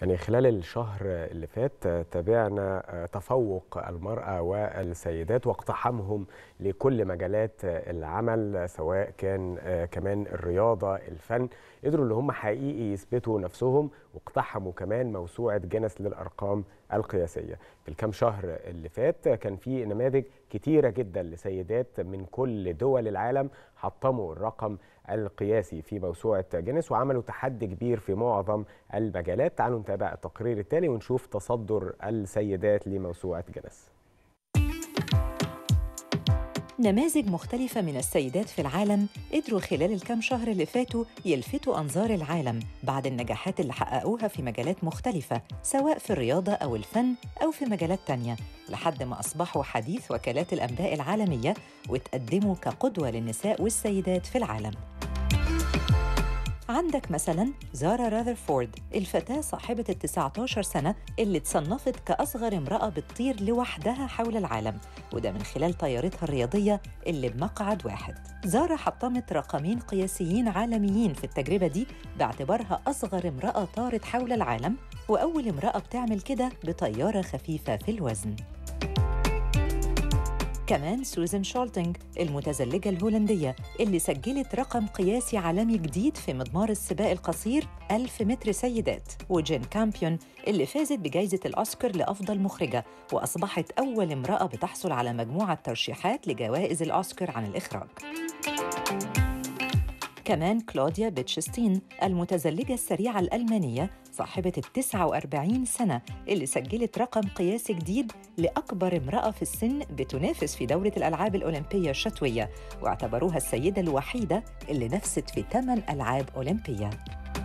يعني خلال الشهر اللي فات تابعنا تفوق المرأة والسيدات واقتحامهم لكل مجالات العمل سواء كان كمان الرياضة الفن قدروا اللي هم حقيقي يثبتوا نفسهم واقتحموا كمان موسوعة جينيس للأرقام القياسية في الكام شهر اللي فات كان في نماذج كتيرة جدا لسيدات من كل دول العالم حطموا الرقم القياسي في موسوعة جينيس وعملوا تحدي كبير في معظم المجالات تعالوا نتابع التقرير التالي ونشوف تصدر السيدات لموسوعة جينيس نماذج مختلفة من السيدات في العالم قدروا خلال الكام شهر اللي فاتوا يلفتوا أنظار العالم بعد النجاحات اللي حققوها في مجالات مختلفة سواء في الرياضة أو الفن أو في مجالات تانية لحد ما أصبحوا حديث وكالات الأنباء العالمية وتقدموا كقدوة للنساء والسيدات في العالم عندك مثلا زارا راذرفورد الفتاة صاحبة ال 19 سنة اللي تصنفت كأصغر امرأة بتطير لوحدها حول العالم وده من خلال طيارتها الرياضية اللي بمقعد واحد زارا حطمت رقمين قياسيين عالميين في التجربة دي باعتبارها أصغر امرأة طارت حول العالم وأول امرأة بتعمل كده بطيارة خفيفة في الوزن كمان سوزان شولتنج المتزلجة الهولندية اللي سجلت رقم قياسي عالمي جديد في مضمار السباق القصير 1000 متر سيدات وجين كامبيون اللي فازت بجائزة الأوسكار لأفضل مخرجة وأصبحت أول امرأة بتحصل على مجموعة ترشيحات لجوائز الأوسكار عن الإخراج كمان كلوديا بيتشستين المتزلجة السريعة الألمانية صاحبة ال 49 سنة اللي سجلت رقم قياسي جديد لأكبر امرأة في السن بتنافس في دورة الألعاب الأولمبية الشتوية واعتبروها السيدة الوحيدة اللي نفست في 8 ألعاب أولمبية